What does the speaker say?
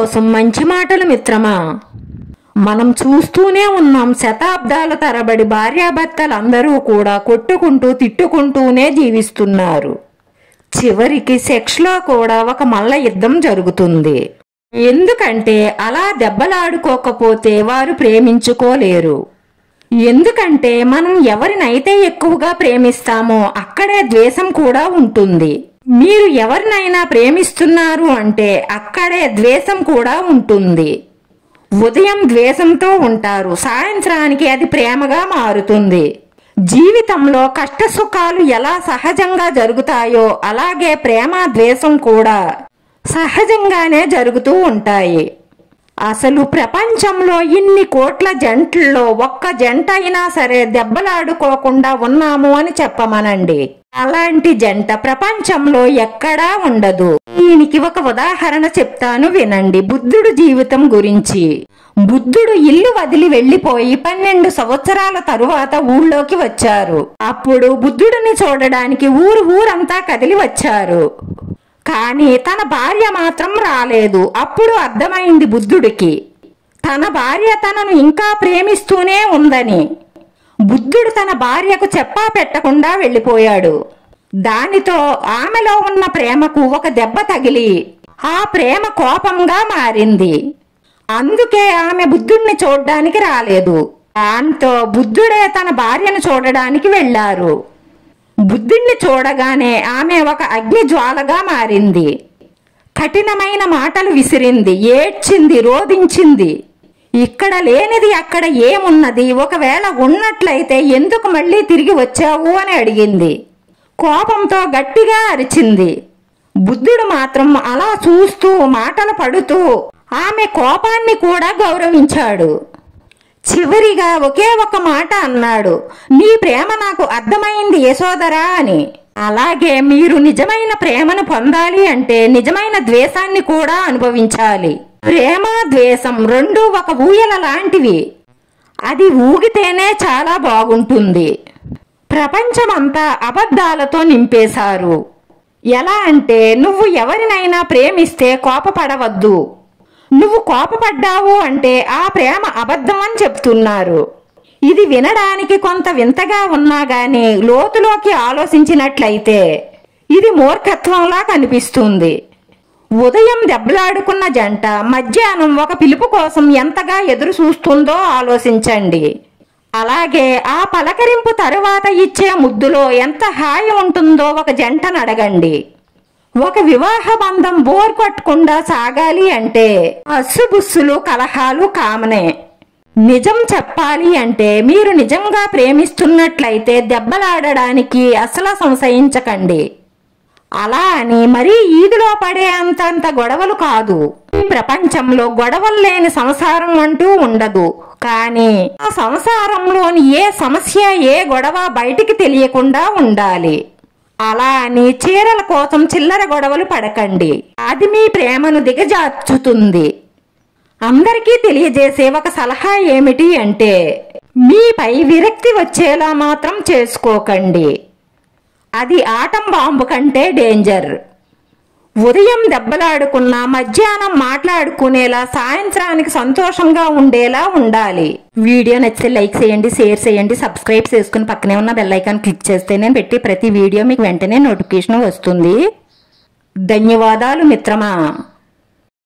కోసం మంచి మాటలు మిత్రమా మనం చూస్తూనే ఉన్నాం శతాబ్దాల తరబడి భార్యాభర్తలందరూ కూడా కొట్టుకుంటూ తిట్టుకుంటూనే జీవిస్తున్నారు చివరికి సెక్స్లో కూడా ఒక మల్ల యుద్ధం జరుగుతుంది ఎందుకంటే అలా దెబ్బలాడుకోకపోతే వారు ప్రేమించుకోలేరు ఎందుకంటే మనం ఎవరినైతే ఎక్కువగా ప్రేమిస్తామో అక్కడే ద్వేషం కూడా ఉంటుంది మీరు ఎవరినైనా ప్రేమిస్తున్నారు అంటే అక్కడే ద్వేషం కూడా ఉంటుంది ఉదయం ద్వేషంతో ఉంటారు సాయంత్రానికి అది ప్రేమగా మారుతుంది జీవితంలో కష్ట సుఖాలు ఎలా సహజంగా జరుగుతాయో అలాగే ప్రేమ ద్వేషం కూడా సహజంగానే జరుగుతూ ఉంటాయి అసలు ప్రపంచంలో ఇన్ని కోట్ల జంటల్లో ఒక్క జంట అయినా సరే దెబ్బలాడుకోకుండా ఉన్నాము అని చెప్పమనండి అలాంటి జంట ప్రపంచంలో ఎక్కడా ఉండదు దీనికి ఒక ఉదాహరణ చెప్తాను వినండి బుద్ధుడు జీవితం గురించి బుద్ధుడు ఇల్లు వదిలి వెళ్లిపోయి పన్నెండు సంవత్సరాల తరువాత ఊళ్ళోకి వచ్చారు అప్పుడు బుద్ధుడిని చూడడానికి ఊరు ఊరంతా కదిలి వచ్చారు కానీ తన భార్య మాత్రం రాలేదు అప్పుడు అర్థమైంది బుద్ధుడికి తన భార్య తనను ఇంకా ప్రేమిస్తూనే ఉందని బుద్ధుడు తన భార్యకు చెప్పా పెట్టకుండా వెళ్ళిపోయాడు దానితో ఆమెలో ఉన్న ప్రేమకు ఒక దెబ్బ తగిలి ఆ ప్రేమ కోపంగా మారింది అందుకే ఆమె బుద్ధుడిని చూడ్డానికి రాలేదు దాంతో బుద్ధుడే తన భార్యను చూడడానికి వెళ్ళారు బుద్ధుణ్ణి చూడగానే ఆమె ఒక అగ్ని జ్వాలగా మారింది కఠినమైన మాటలు విసిరింది ఏడ్చింది రోధించింది ఇక్కడ లేనిది అక్కడ ఏమున్నది ఒకవేళ ఉన్నట్లయితే ఎందుకు మళ్ళీ తిరిగి వచ్చావు అని అడిగింది కోపంతో గట్టిగా అరిచింది బుద్ధుడు మాత్రం అలా చూస్తూ మాటలు పడుతూ ఆమె కోపాన్ని కూడా గౌరవించాడు చివరిగా ఒకే ఒక మాట అన్నాడు నీ ప్రేమ నాకు అర్థమైంది యశోదరా అని అలాగే మీరు నిజమైన ప్రేమను పొందాలి అంటే నిజమైన ద్వేషాన్ని కూడా అనుభవించాలి ప్రేమ ద్వేషం రెండు ఒక ఊయల లాంటివి అది ఊగితేనే చాలా బాగుంటుంది ప్రపంచమంతా అబద్ధాలతో నింపేశారు ఎలా అంటే నువ్వు ఎవరినైనా ప్రేమిస్తే కోపపడవద్దు నువ్వు కోపపడ్డావు అంటే ఆ ప్రేమ అబద్ధం అని చెప్తున్నారు ఇది వినడానికి కొంత వింతగా ఉన్నా గాని లోతులోకి ఆలోచించినట్లయితే ఇది మూర్ఖత్వంలా కనిపిస్తుంది ఉదయం దెబ్బలాడుకున్న జంట మధ్యాహ్నం ఒక పిలుపు కోసం ఎంతగా ఎదురు చూస్తుందో ఆలోచించండి అలాగే ఆ పలకరింపు తరువాత ఇచ్చే ముద్దులో ఎంత హాయి ఉంటుందో ఒక జంటను అడగండి ఒక వివాహ బంధం బోర్ కొట్టకుండా సాగాలి అంటే అస్సుబుస్సులు కలహాలు కామనే నిజం చెప్పాలి అంటే మీరు నిజంగా ప్రేమిస్తున్నట్లయితే దెబ్బలాడడానికి అసలు సంశయించకండి అలా అని మరీ ఈదులో పడే అంతంత గొడవలు కాదు ఈ ప్రపంచంలో గొడవలు లేని సంసారం అంటూ ఉండదు కానీ ఆ సంసారంలోని ఏ సమస్య ఏ గొడవ బయటికి తెలియకుండా ఉండాలి అలా అని చీరల కోసం చిల్లర గొడవలు పడకండి అది మీ ప్రేమను దిగజార్చుతుంది అందరికీ తెలియజేసే ఒక సలహా ఏమిటి అంటే మీపై విరక్తి వచ్చేలా మాత్రం చేసుకోకండి అది ఆటం బాంబు కంటే డేంజర్ ఉదయం దెబ్బలాడుకున్నా మధ్యాహ్నం మాట్లాడుకునేలా సాయంత్రానికి సంతోషంగా ఉండేలా ఉండాలి వీడియో నచ్చితే లైక్ చేయండి షేర్ చేయండి సబ్స్క్రైబ్ చేసుకుని పక్కనే ఉన్న బెల్ ఐకాన్ క్లిక్ చేస్తే నేను పెట్టి ప్రతి వీడియో మీకు వెంటనే నోటిఫికేషన్ వస్తుంది ధన్యవాదాలు మిత్రమా